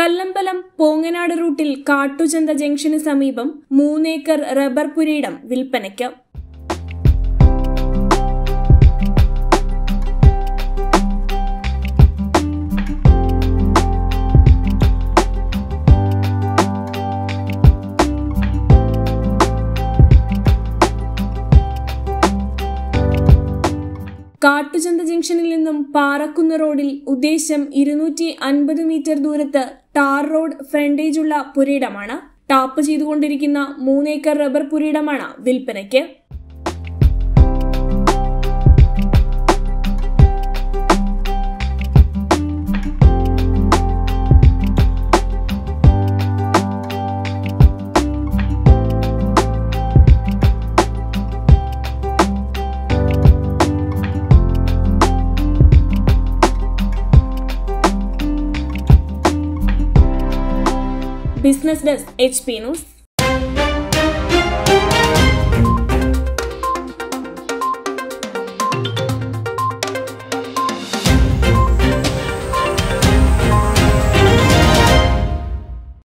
കല്ലമ്പലം പോങ്ങനാട് റൂട്ടിൽ കാട്ടുചന്ത ജംഗ്ഷന് സമീപം മൂന്നേക്കർ റബ്ബർ പുരയിടം വിൽപ്പനയ്ക്ക് കാട്ടുചന്ത ജംഗ്ഷനിൽ നിന്നും പാറക്കുന്ന് റോഡിൽ ഉദ്ദേശം ഇരുന്നൂറ്റി അൻപത് മീറ്റർ ദൂരത്ത് ടാർ റോഡ് ഫ്രണ്ടേജുള്ള പുരയിടമാണ് ടാപ്പ് ചെയ്തുകൊണ്ടിരിക്കുന്ന മൂന്നേക്കർ റബ്ബർ പുരയിടമാണ് വിൽപ്പനയ്ക്ക് business desk H P news